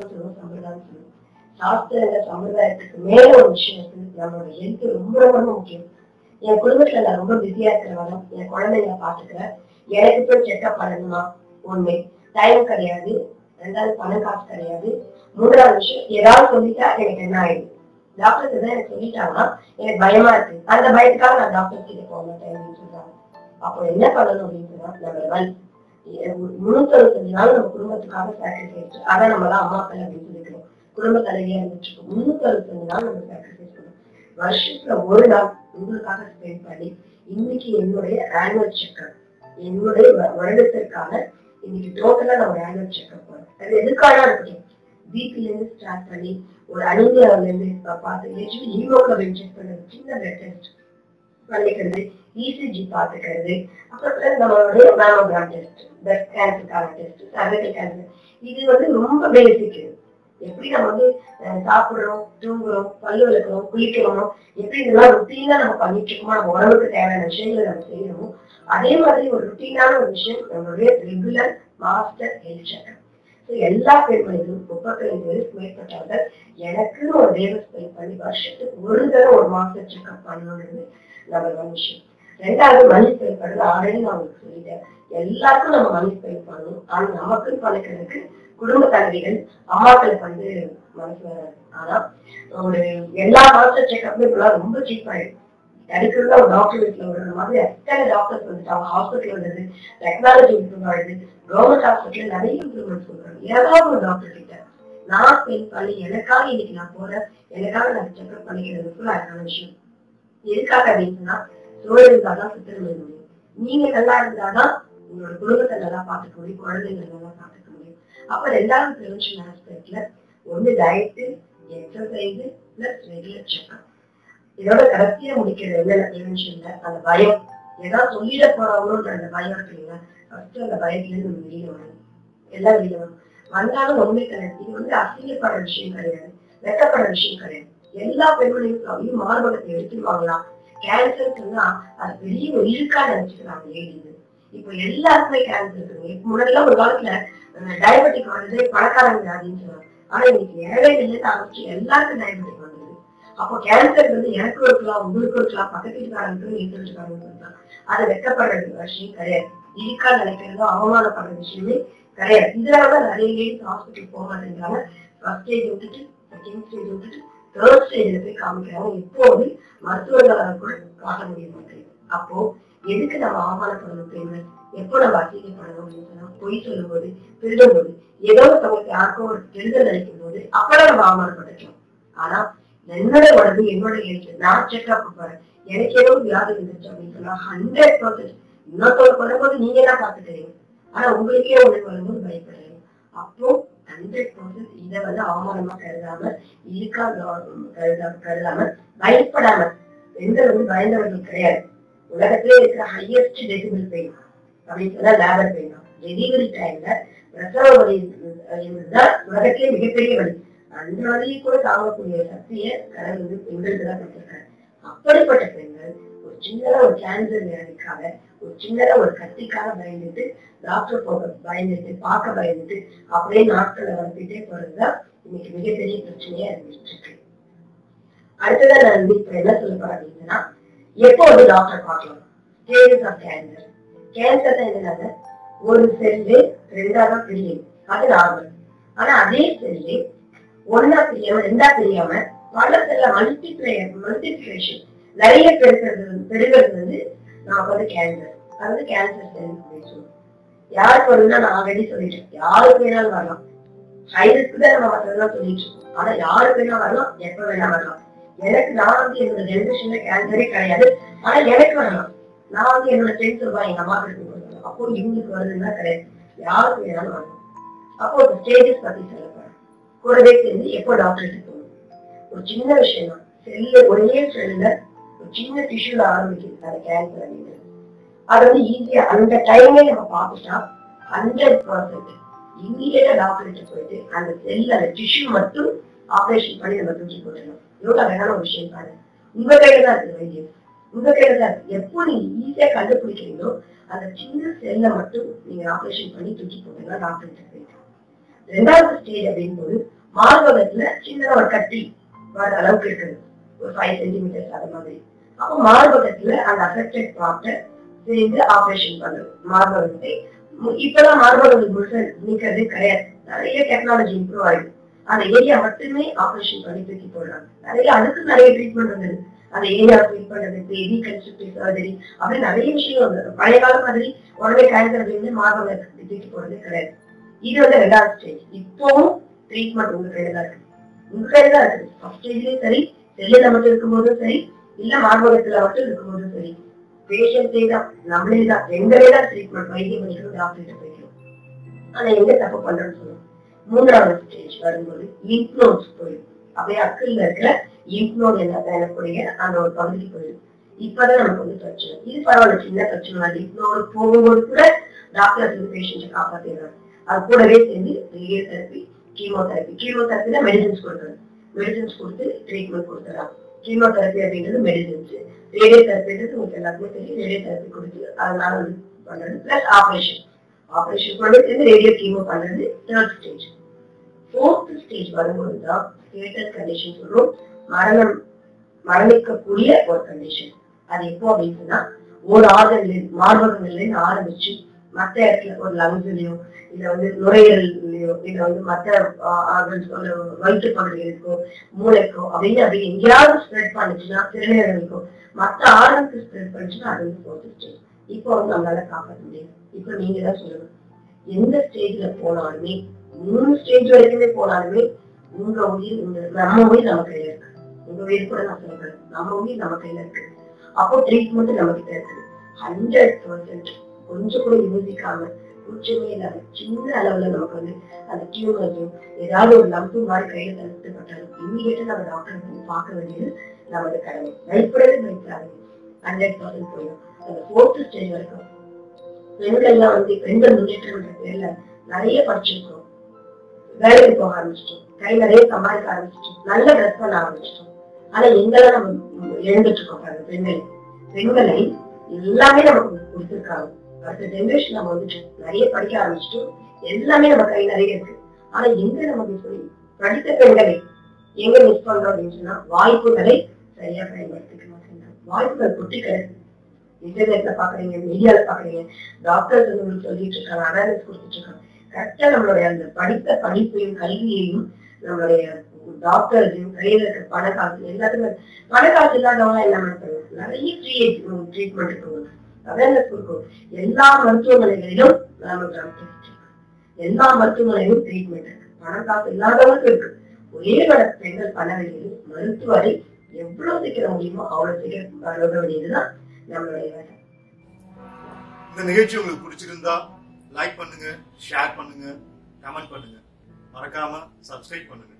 சொல்லுவோம் சம்பிரதாயம் சொல்லுவோம் சாஸ்திரங்க சம்பிரதாயத்துக்கு மேல ஒரு விஷயம் இருக்கு நம்மளோட ஹெல்த் ரொம்ப ரொம்ப ரொம்ப முக்கியம் என் குடும்பத்துல நான் ரொம்ப பிஸியா இருக்கிறவங்க என் குழந்தைங்களை பாத்துக்கிறேன் எனக்கு போய் செக்அப் பண்ணணுமா ஒண்ணு டைம் கிடையாது ரெண்டாவது பணம் காசு கிடையாது மூன்றாவது விஷயம் ஏதாவது சொல்லிட்டா எனக்கு என்ன ஆயிடுது டாக்டர் தான் எனக்கு சொல்லிட்டாங்கன்னா எனக்கு பயமா இருக்கு அந்த பயத்துக்காக நான் டாக்டர் கிட்ட போக மாட்டேன் அப்படின்னு சொல்றாங்க அப்போ என்ன பண்ணணும் அப்படின்னு சொன்னா நம்ம ஒன் முன்னூத்தி அறுபத்தஞ்சு நாள் நம்ம குடும்பத்துக்காக சாக்ரிஃபைஸ் அதான் நம்ம தான் அம்மாக்கள் அப்படின்னு சொல்லிக்கிறோம் குடும்ப தலைவியா இருந்துட்டு இருக்கோம் முன்னூத்தி அறுபத்தஞ்சு நாள் நம்ம சாக்ரிஃபைஸ் பண்ணணும் வருஷத்துல ஒரு நாள் உங்களுக்காக ஸ்பெண்ட் பண்ணி இன்னைக்கு என்னுடைய ஆனுவல் செக்அப் என்னுடைய வ- வருடத்திற்கான இன்னைக்கு டோட்டலா நம்ம ஆனுவல் செக்அப் போறோம் அது எதுக்காக இருக்கட்டும் பிபில இருந்து ஸ்டார்ட் பண்ணி ஒரு அனிமியாவில இருந்து இப்ப பார்த்து ஹெச்பி ஹீமோகுளோபின் செக் பண்றது சின்ன பிளட் டெஸ்ட் பண்ணிக்கிறது இசிஜி பார்த்துக்கிறது அப்புறம் நம்மளுடைய மேமோகிராம் டெஸ்ட் பிரெஸ்ட் கேன்சருக்கான டெஸ்ட் சர்வைக்கல் கேன்சர் இது வந்து ரொம்ப பேசிக் எப்படி நம்ம வந்து அஹ், சாப்பிடுறோம் தூங்குறோம் பல்லு விளக்குறோம் குளிக்கிறோமோ எப்படி இதெல்லாம் ருட்டீனா நம்ம பண்ணிட்டு இருக்கோமோ நம்ம உடம்புக்கு தேவையான விஷயங்களை நம்ம செய்யறோமோ அதே மாதிரி ஒரு ருட்டீனான ஒரு விஷயம் நம்மளுடைய regular master health checkup so எல்லா பெண்மணிகளும் முப்பத்தைந்து வயசுக்கு மேற்பட்டவர்கள் எனக்குன்னு ஒரு தேவை ஸ்பெண்ட் பண்ணி வருஷத்துக்கு ஒரு தடவை ஒரு மாஸ்டர் செக்அப் பண்ணணுன்றது நம்பர் ஒன் விஷயம் ரெண்டாவது மணி ஸ்பெண்ட் பண்ணுறது ஆல்ரெடி நான் உங்களுக்கு சொல்லிட்டேன் எல்லாருக்கும் நம்ம மணி ஸ்பெண்ட் பண்ணணும் ஆனா நமக்குன்னு பண்ணிக்கிறதுக்கு குடும்ப தலைவிகள் அம்மாக்களுக்கு வந்து மனசு வராது ஆனா ஒரு எல்லா மாஸ்டர் செக்அப்பும் இப்பெல்லாம் ரொம்ப சீப் ஆயிடும் அடிக்கடி ஒரு டாக்டர் வீட்டுல விடுற மாதிரி எத்தனை டாக்டர்ஸ் வந்துட்டாங்க ஹாஸ்பிட்டல் வந்தது டெக்னாலஜி இம்ப்ரூவ் ஆகுது கவர்மெண்ட் ஹாஸ்பிட்டல் நிறைய இம்ப்ரூவ்மெண்ட் சொல்றாங்க ஏதாவது ஒரு டாக்டர் கிட்ட நான் ஸ்பெண்ட் பண்ணி எனக்காக இன்னைக்கு நான் போறேன் எனக்காக நான் செக்அப் பண்ணிக்கிறது அழகான விஷயம் எதுக்காக அப்படின்னு சொன்னா சூழல் இருந்தாதான் சுத்தம் முடியும் நீங்க நல்லா இருந்தாதான் உங்களோட குடும்பத்தை நல்லா பார்த்துக்க முடியும் குழந்தைங்களை நல்லா பார்த்துக்க முடியும் அப்ப ரெண்டாவது ப்ரிவென்ஷன் ஆஸ்பெக்ட்ல ஒண்ணு diet exercise plus regular checkup இதோட கடைசியா முடிக்கிறது என்னென்ன ப்ரிவென்ஷன்ல அந்த பயம் ஏதாவது சொல்லிட போறவங்களோன்ற அந்த பயம் இருக்கு இல்லையா ஃபர்ஸ்ட் அந்த பயத்துல இருந்து நம்ம வெளியில வரணும் எல்லாம் வெளியில வரணும் வந்தாலும் ஒண்ணுமே கிடையாது இது வந்து அசிங்கப்படுற விஷயம் கிடையாது வெட்டப்படுற விஷயம் கிடையாது எல்லா பெண்மணியும் ஐயோ மார்பகத்தை எடுத்துருவாங்களா கேன்சர் சொன்னா அது பெரிய ஒரு இழுக்கா நினைச்சுக்கிறாங்க லேடிஸ் இப்போ எல்லாருக்குமே கேன்சர் இருக்குங்க இப்ப முன்னாடிலாம் ஒரு காலத்துல டயபெட்டிக் வந்தது பணக்காரங்க வியாதின்னு சொன்னாங்க ஆனா இன்னைக்கு ஏழைகள் இருந்து ஆரம்பிச்சு எல்லாருக்கும் டயபெட்டிக் வந்தது அப்போ கேன்சர் வந்து எனக்கு இருக்கலாம் உங்களுக்கு இருக்கலாம் பக்கத்து வீட்டுக்காரங்களுக்கு இருக்காங்க சொல்லலாம் அது வெட்டப்படுற விஷயம் கிடையாது இருக்கா நினைக்கிறதோ அவமானப்படுற விஷயமே கிடையாது இதனாலதான் நிறைய லேடிஸ் ஹாஸ்பிட்டல் போக மாட்டேங்கிறாங்க ஃபர்ஸ்ட் ஸ்டேஜ் விட்டுட்டு செகண்ட் ஸ்டேஜ் விட்டுட்டு தேர்ட் ஸ்டேஜ்ல போய் காமிக்கிறாங்க இப்போது மருத்துவர்களால் கூட காட்ட முடிய மாட்டேங்குது அப்போ எதுக்கு நம்ம அவமானப்படணும் பெண்கள் எப்போ நம்ம அசிங்கப்படணும் அப்படின்னு சொன்னா பொய் சொல்லும்போது திருடும் போது ஏதோ ஒருத்தவங்களுக்கு யாருக்கோ ஒரு கெடுதல் அளிக்கும் போது அப்பதான் நம்ம அவமானப்பட்டுக்கலாம் ஆனா என்னோட உடம்பு என்னோட ஹெல்த் நான் செக்அப் போறேன் எனக்கு ஏதோ ஒரு வியாதி இருந்துச்சு அப்படின்னு சொன்னா ஹண்ட்ரட் பர்சன்ட் இன்னொருத்தவங்க வரும்போது நீங்க தான் பாத்துக்கிறீங்க ஆனா உங்களுக்கே ஒண்ணு வரும்போது பயப்படுறீங்க அப்போ ஹண்ட்ரட் பர்சன்ட் இதை வந்து அவமானமா கருதாம இருக்கா கருதாம கருதாம பயப்படாம பெண்கள் வந்து பயந்தவர்கள் கிடையாது உலகத்திலே இருக்கிற ஹையஸ்ட் டெசிபிள் பெயின் அப்படின்னு சொன்னா லேபர் பெயின் தான் டெலிவரி டைம்ல பிரசவ வலி தான் உலகத்திலே மிகப்பெரிய வலி அந்த வலியை கூட தாங்கக்கூடிய சக்தியை கடவுள் வந்து பெண்களுக்கு தான் கொடுத்திருக்காரு அப்படிப்பட்ட பெண்கள் ஒரு சின்னதா ஒரு கேன்சர் வியாதிக்காக ஒரு சின்னதா ஒரு கத்திக்காக பயந்துட்டு டாக்டர் போக பயந்துட்டு பார்க்க பயந்துட்டு அப்படியே நாட்களை வளர்த்துட்டே போறதுதான் இன்னைக்கு மிகப்பெரிய பிரச்சனையா இருந்துட்டு இருக்கு அடுத்ததா நான் வந்து இப்ப என்ன சொல்ல போறேன் அப்படின்னா எப்போ வந்து டாக்டர் பார்க்கலாம் ஸ்டேஜஸ் ஆஃப் கேன்சர் கேன்சர் என்னன்னா ஒரு செல்லு ரெண்டா தான் பிரியும் அது நார்மல் ஆனா அதே செல்லு ஒன்னா பிரியாம ரெண்டா பிரியாம பல செல்ல மல்டிப்ளேயர் மல்டிபிளேஷன் நிறைய பெருக்கிறது வந்து பெருகிறது வந்து நமக்கு வந்து கேன்சர் அது வந்து கேன்சர் செல் அப்படின்னு சொல்லுவோம் யாருக்கு வருதுன்னா நான் ஆல்ரெடி சொல்லிட்டேன் யாருக்கு வேணாலும் வரலாம் ஹைரிஸ்க்கு தான் நம்ம மற்றதெல்லாம் சொல்லிட்டு இருக்கோம் ஆனா யாருக்கு வேணா வரலாம் எப்ப வேணா வரலாம் எனக்கு நான் வந்து என்னோட ஜெனரேஷன்ல கேன்சரே கிடையாது ஆனா எனக்கு வரலாம் நான் வந்து என்னோட ஃப்ரெண்ட்ஸ் ரூபாய் எங்க அம்மா கிட்ட கொடுக்கலாம் அப்போ இவங்களுக்கு வருதுன்னா கிடையாது யாருக்கு வேணாலும் வரலாம் அப்போ ஒரு ஸ்டேஜஸ் பத்தி சொல்ல போறேன் கூடவே சேர்ந்து எப்போ டாக்டர்கிட்ட போகணும் ஒரு சின்ன விஷயம் தான் செல்லு ஒரே செல்லுல ஒரு சின்ன டிஷ்யூல ஆரம்பிக்குது அந்த கேன்சர் அப்படிங்கிறது அது வந்து ஈஸியா அந்த டைமே நம்ம பார்த்துட்டா ஹண்ட்ரட் பர்சன்ட் இம்மீடியட்டா டாக்டர் கிட்ட போயிட்டு அந்த செல் அந்த டிஷ்யூ மட்டும் ஆபரேஷன் பண்ணி நம்ம தூக்கி போட்டுடலாம் எவ்வளவு அழகான ஒரு விஷயம் பாருங்க உங்க கையில தான் இருக்கு வைத்தியம் உங்க கையில தான் இருக்கு எப்போ நீங்க ஈஸியா கண்டுபிடிக்கிறீங்களோ அந்த சின்ன செல்லை மட்டும் நீங்க ஆபரேஷன் பண்ணி தூக்கி போட்டீங்கன்னா டாக்டர் கிட்ட போயிட்டு ரெண்டாவது ஸ்டேஜ் அப்படின் போது மார்பகத்துல சின்னதா ஒரு கட்டி வர அளவுக்கு இருக்குது ஒரு ஃபைவ் சென்டிமீட்டர்ஸ் அது மாதிரி அப்போ மார்பகத்துல அந்த அஃபெக்டட் பார்ட்டை சேர்ந்து ஆபரேஷன் பண்றது மார்பகத்தை மு- இப்பெல்லாம் மார்பகங்கள் முழுச நீக்கிறது கிடையாது நிறைய டெக்னாலஜி இம்ப்ரூவ் ஆயிடுது அந்த ஏரியா மட்டுமே ஆபரேஷன் பண்ணி தூக்கி போடுறாங்க நிறைய அதுக்கு நிறைய ட்ரீட்மெண்ட் வந்தது அந்த ஏரியா ட்ரீட் பண்றது ரீகன்ஸ்ட்ரக்டிவ் சர்ஜரி அப்படி நிறைய விஷயம் வந்தது பழைய காலம் மாதிரி உடனே கேன்சர் அப்படின்னு மார்பகத்தை தூக்கி போடுறதே கிடையாது இது வந்து ரெண்டாவது ஸ்டேஜ் இப்போவும் ட்ரீட்மெண்ட் உங்க கையில தான் இருக்கு உங்க கையில தான் இருக்குது ஃபர்ஸ்ட் ஸ்டேஜ்லயும் சரி செல்லுல மட்டும் இருக்கும்போதும் சரி இல்ல மார்பகத்துல மட்டும் இருக்கும்போதும் சரி பேஷண்டே தான் நம்மளே தான் எங்களே தான் ட்ரீட்மெண்ட் வைத்தியம் பண்ணிக்கணும் டாக்டர்கிட்ட போய்க்கணும் ஆனா எங்க தப்பு பண்றோம்னு சொல்லுவோம் மூன்றாவது ஸ்டேஜ் வரும்போது லிம்ப் நோட்ஸ் போயிடும் அப்படியே அக்கல்ல இருக்கிற லிம்ப் நோட் என்ன எனக்கூடிய அந்த ஒரு பகுதிக்கு போயிடும் இப்பதான் நமக்கு வந்து பிரச்சனை இது பரவாயில்ல சின்ன பிரச்சனை லிம்ப் நோடு போகும்போது கூட டாக்டர்ஸ் இந்த பேஷண்ட்டை காப்பாத்திடுறாங்க அது கூடவே சேர்ந்து ரேடியோ தெரப்பி கீமோதெரப்பி கீமோதெரப்பி தான் மெடிசன்ஸ் கொடுக்குறது மெடிசன்ஸ் கொடுத்து ட்ரீட்மெண்ட் கொடுத்துறாங்க கீமோதெரப்பி அப்படின்றது மெடிசன்ஸ் ரேடியோ தெரப்பின்றது உங்களுக்கு எல்லாருக்குமே தெரியும் ரேடியோ தெரப்பி கொடுத்து அதனால வந்து பண்றது பிளஸ் ஆபரேஷன் ஆபரேஷன் கூட சேர்ந்து ரேடியோ கீமோ பண்றது தேர்ட் ஸ்டேஜ் ஃபோர்த் ஸ்டேஜ் வரும்போது தான் ஸ்டேட்டஸ் கண்டிஷன் சொல்றோம் மரணம் மரணிக்கக்கூடிய ஒரு கண்டிஷன் அது எப்போ அப்படின்னு சொன்னா ஒரு ஆர்கன்ல மார்பகங்கள்ல இருந்து ஆரம்பிச்சு மத்த இடத்துல ஒரு லங்ஸ்லயோ இல்ல வந்து நுரையீரல்லையோ இல்ல வந்து மத்த ஆர்கன்ஸ் வயிற்று பகுதிகளுக்கோ மூளைக்கோ அப்படின்னு அப்படி எங்கேயாவது ஸ்ப்ரெட் பண்ணுச்சுன்னா சிறுநீரகங்களுக்கோ மத்த ஆர்கனுக்கு ஸ்ப்ரெட் பண்ணுச்சுன்னா அது வந்து ஃபோர்த் ஸ்டேஜ் இப்போ வந்து நம்மளால காப்பாற்ற முடியாது இப்போ நீங்க தான் சொல்லுங்க எந்த ஸ்டேஜ்ல போனாலுமே மூணு ஸ்டேஜ் வரைக்குமே போனாலுமே உங்க உயிர் உங்க நம்ம உயிர் நம்ம கையில இருக்கு உங்க உயிர் கூட நான் சொல்லக்கூடாது நம்ம உயிர் நம்ம கையில இருக்கு அப்போ ட்ரீட்மெண்ட் நம்ம கிட்ட இருக்குது ஹண்ட்ரட் பர்சன்ட் கொஞ்சம் கூட யோசிக்காம கூச்சமே இல்லாம சின்ன அளவுல நமக்கு வந்து அந்த டியூமர்ஸும் ஏதாவது ஒரு லம்பு மாதிரி கையில தடுத்துப்பட்டாலும் இமீடியட்டா நம்ம டாக்டர் வந்து பார்க்க வேண்டியது நமது கடமை பயப்படவே பயப்படாதீங்க ஹண்ட்ரட் பர்சன்ட் போயிடும் அந்த ஃபோர்த் ஸ்டேஜ் வரைக்கும் பெண்கள் எல்லாம் வந்து பெண்கள் முன்னேற்றம்ன்ற பேர்ல நிறைய படிச்சிருக்கோம் வேலைக்கு போக ஆரம்பிச்சிட்டோம் கை நிறைய சமாளிக்க ஆரம்பிச்சிட்டோம் நல்ல ட்ரெஸ் பண்ண ஆரம்பிச்சிட்டோம் ஆனா எங்கெல்லாம் நம்ம இழந்துட்டு இருக்கோம் பாருங்க பெண்களை பெண்களை எல்லாமே நமக்கு கொடுத்துருக்காங்க அடுத்த ஜென்ரேஷன் நம்ம வந்துட்டு நிறைய படிக்க ஆரம்பிச்சிட்டோம் எல்லாமே நம்ம கை நிறைய இருக்கு ஆனா எங்க நம்ம மிஸ் பண்ணி படித்த பெண்களை எங்க மிஸ் பண்றோம் அப்படின்னு சொன்னா வாய்ப்புகளை சரியா பயன்படுத்திக்க மாட்டேங்கிறாங்க வாய்ப்புகள் கொட்டி கிடக்கு இன்டர்நெட்ல பாக்குறீங்க மீடியால பாக்குறீங்க டாக்டர்ஸ் வந்து உங்களுக்கு சொல்லிட்டு இருக்காங்க அவேர்னஸ் கொடுத்துட்டு இருக்காங்க கரெக்டா நம்மளுடைய அந்த படித்த படிப்பையும் கல்வியையும் நம்மளுடைய டாக்டர்ஸையும் கையில இருக்க பண காசு எல்லாத்துக்குமே பண காசு இல்லாதவங்க என்ன பண்ணுவாங்க நிறைய ஃப்ரீ ட்ரீட்மெண்ட் இருக்கு அவேர்னஸ் கொடுக்கும் எல்லா மருத்துவமனைகளிலும் நம்ம கிராமத்தில் எல்லா மருத்துவமனையிலும் ட்ரீட்மெண்ட் இருக்கு பண காசு இல்லாதவங்களுக்கு இருக்கு ஒரே வர பெண்கள் பண்ண வேண்டியது மருத்துவரை எவ்வளவு சீக்கிரம் முடியுமோ அவ்வளவு சீக்கிரம் அணுக வேண்டியதுதான் நம்மளுடைய வேலை இந்த நிகழ்ச்சி உங்களுக்கு பிடிச்சிருந்தா லைக் பண்ணுங்க ஷேர் பண்ணுங்க கமெண்ட் பண்ணுங்க மறக்காம சப்ஸ்கிரைப் பண்ணுங்க